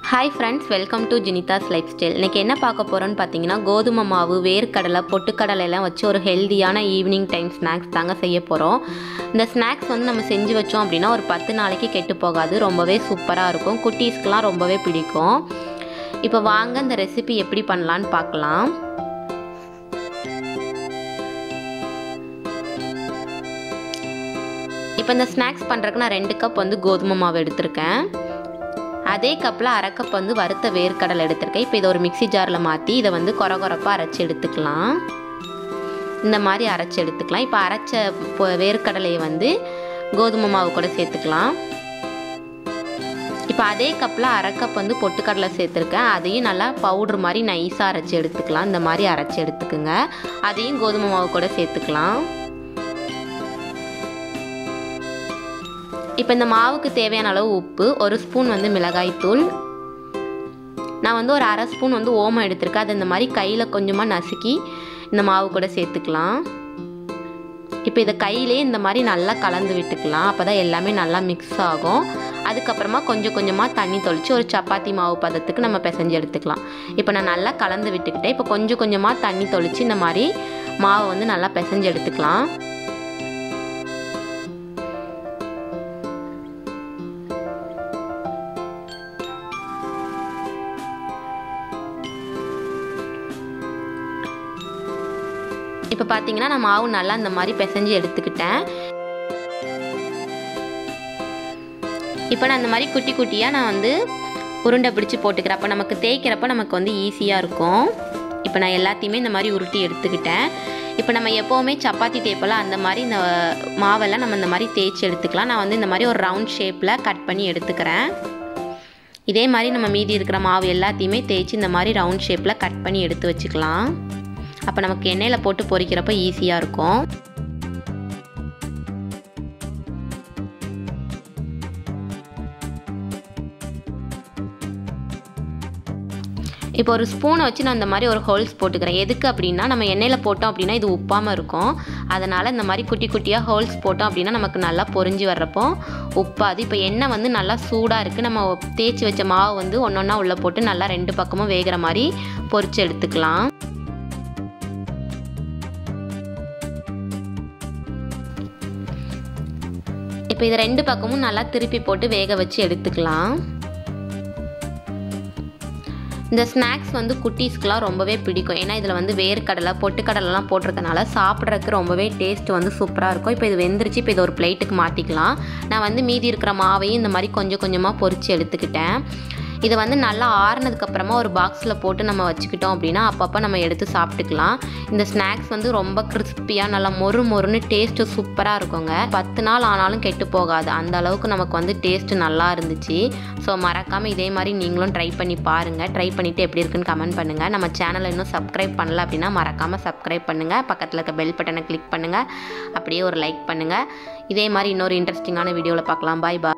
hi friends welcome to Jinitha's lifestyle இன்றைக்கி என்ன பார்க்க போகிறோன்னு பார்த்தீங்கன்னா கோதுமை மாவு வேர்க்கடலை பொட்டுக்கடலை எல்லாம் வச்சு ஒரு ஹெல்தியான ஈவினிங் டைம் ஸ்நாக்ஸ் தாங்க செய்ய போகிறோம் இந்த ஸ்நாக்ஸ் வந்து நம்ம செஞ்சு வச்சோம் அப்படின்னா ஒரு பத்து நாளைக்கு கெட்டு போகாது ரொம்பவே சூப்பராக இருக்கும் குட்டீஸ்க்கெலாம் ரொம்பவே பிடிக்கும் இப்போ வாங்க இந்த ரெசிபி எப்படி பண்ணலான்னு பார்க்கலாம் இப்போ இந்த ஸ்நாக்ஸ் பண்ணுறதுக்கு நான் ரெண்டு கப் வந்து கோதுமை மாவு எடுத்திருக்கேன் அதே கப்பில் அரை கப் வந்து வறுத்த வேர்க்கடலை எடுத்திருக்கேன் இப்போ இதை ஒரு மிக்சி ஜாரில் மாற்றி இதை வந்து கொர கொரப்பாக அரைச்சி எடுத்துக்கலாம் இந்த மாதிரி அரைச்சி எடுத்துக்கலாம் இப்போ அரைச்ச பொ- வேர்க்கடலையை வந்து கோதுமை மாவு கூட சேர்த்துக்கலாம் இப்போ அதே கப்பில் அரை கப் வந்து பொட்டுக்கடலை சேர்த்துருக்கேன் அதையும் நல்லா பவுட்ரு மாதிரி நைஸாக அரைச்சி எடுத்துக்கலாம் இந்த மாதிரி அரைச்சி எடுத்துக்குங்க அதையும் கோதுமை மாவு கூட சேர்த்துக்கலாம் இப்போ இந்த மாவுக்கு தேவையான அளவு உப்பு ஒரு ஸ்பூன் வந்து மிளகாய்த்தூள் நான் வந்து ஒரு அரை ஸ்பூன் வந்து ஓமம் எடுத்திருக்கேன் அதை இந்த மாதிரி கையில் கொஞ்சமாக நசுக்கி இந்த மாவு கூட சேர்த்துக்கலாம் இப்போ இதை கையிலே இந்த மாதிரி நல்லா கலந்து விட்டுக்கலாம் அப்போ தான் எல்லாமே நல்லா மிக்ஸ் ஆகும் அதுக்கப்புறமா கொஞ்சம் கொஞ்சமாக தண்ணி தொளிச்சு ஒரு சப்பாத்தி மாவு பதத்துக்கு நம்ம பிசைஞ்சு எடுத்துக்கலாம் இப்போ நான் நல்லா கலந்து விட்டுக்கிட்டேன் இப்போ கொஞ்சம் கொஞ்சமாக தண்ணி தொளிச்சு இந்த மாதிரி மாவை வந்து நல்லா பிசைஞ்சு எடுத்துக்கலாம் இப்போ பார்த்தீங்கன்னா நான் மாவு நல்லா இந்த மாதிரி பிசைஞ்சு எடுத்துக்கிட்டேன் இப்போ நான் இந்த மாதிரி குட்டி குட்டியாக நான் வந்து உருண்டை பிடிச்சி போட்டுக்கிறேன் அப்போ நமக்கு தேய்க்கிறப்ப நமக்கு வந்து ஈஸியாக இருக்கும் இப்போ நான் எல்லாத்தையுமே இந்த மாதிரி உருட்டி எடுத்துக்கிட்டேன் இப்போ நம்ம எப்போவுமே சப்பாத்தி தேய்ப்பெல்லாம் அந்த மாதிரி இந்த மாவெல்லாம் நம்ம இந்த மாதிரி தேய்ச்சி எடுத்துக்கலாம் நான் வந்து இந்த மாதிரி ஒரு ரவுண்ட் ஷேப்பில் கட் பண்ணி எடுத்துக்கிறேன் இதே மாதிரி நம்ம மீதி இருக்கிற மாவு எல்லாத்தையுமே தேய்ச்சி இந்த மாதிரி ரவுண்ட் ஷேப்பில் கட் பண்ணி எடுத்து வச்சுக்கலாம் அப்போ நமக்கு எண்ணெயில் போட்டு பொரிக்கிறப்ப ஈஸியாக இருக்கும் இப்போ ஒரு ஸ்பூனை வச்சு நான் இந்த மாதிரி ஒரு ஹோல்ஸ் போட்டுக்கிறேன் எதுக்கு அப்படின்னா நம்ம எண்ணெயில் போட்டோம் அப்படின்னா இது உப்பாமல் இருக்கும் அதனால் இந்த மாதிரி குட்டி குட்டியாக ஹோல்ஸ் போட்டோம் அப்படின்னா நமக்கு நல்லா பொரிஞ்சு வர்றப்போ உப்பாது இப்போ எண்ணெய் வந்து நல்லா சூடாக இருக்குது நம்ம தேய்ச்சி வச்ச மாவு வந்து ஒன்று ஒன்றா உள்ளே போட்டு நல்லா ரெண்டு பக்கமும் வேகிற மாதிரி பொரிச்சு எடுத்துக்கலாம் இப்போ இது ரெண்டு பக்கமும் நல்லா திருப்பி போட்டு வேக வச்சு எடுத்துக்கலாம் இந்த ஸ்நாக்ஸ் வந்து குட்டீஸ்க்குலாம் ரொம்பவே பிடிக்கும் ஏன்னா இதில் வந்து வேர்க்கடலை பொட்டுக்கடலைலாம் போட்டிருக்கனால சாப்பிட்றதுக்கு ரொம்பவே டேஸ்ட் வந்து சூப்பராக இருக்கும் இப்போ இது வெந்துருச்சு இப்போ இது ஒரு பிளேட்டுக்கு மாற்றிக்கலாம் நான் வந்து மீதி இருக்கிற மாவையும் இந்த மாதிரி கொஞ்சம் கொஞ்சமாக பொரிச்சு எடுத்துக்கிட்டேன் இது வந்து நல்லா ஆறுனதுக்கப்புறமா ஒரு பாக்ஸில் போட்டு நம்ம வச்சுக்கிட்டோம் அப்படின்னா அப்பப்போ நம்ம எடுத்து சாப்பிட்டுக்கலாம் இந்த ஸ்நாக்ஸ் வந்து ரொம்ப கிறிஸ்பியாக நல்லா மொறு மொறுன்னு டேஸ்ட்டு சூப்பராக இருக்குங்க பத்து நாள் ஆனாலும் கெட்டு போகாது அந்த அளவுக்கு நமக்கு வந்து டேஸ்ட்டு நல்லா இருந்துச்சு ஸோ மறக்காமல் இதே மாதிரி நீங்களும் ட்ரை பண்ணி பாருங்கள் ட்ரை பண்ணிவிட்டு எப்படி இருக்குன்னு கமெண்ட் பண்ணுங்கள் நம்ம சேனலை இன்னும் சப்ஸ்கிரைப் பண்ணல அப்படின்னா மறக்காமல் சப்ஸ்கிரைப் பண்ணுங்கள் பக்கத்தில் இருக்க பெல் பட்டனை கிளிக் பண்ணுங்கள் அப்படியே ஒரு லைக் பண்ணுங்கள் இதே மாதிரி இன்னொரு இன்ட்ரெஸ்டிங்கான வீடியோவில் பார்க்கலாம் பாய் பாய்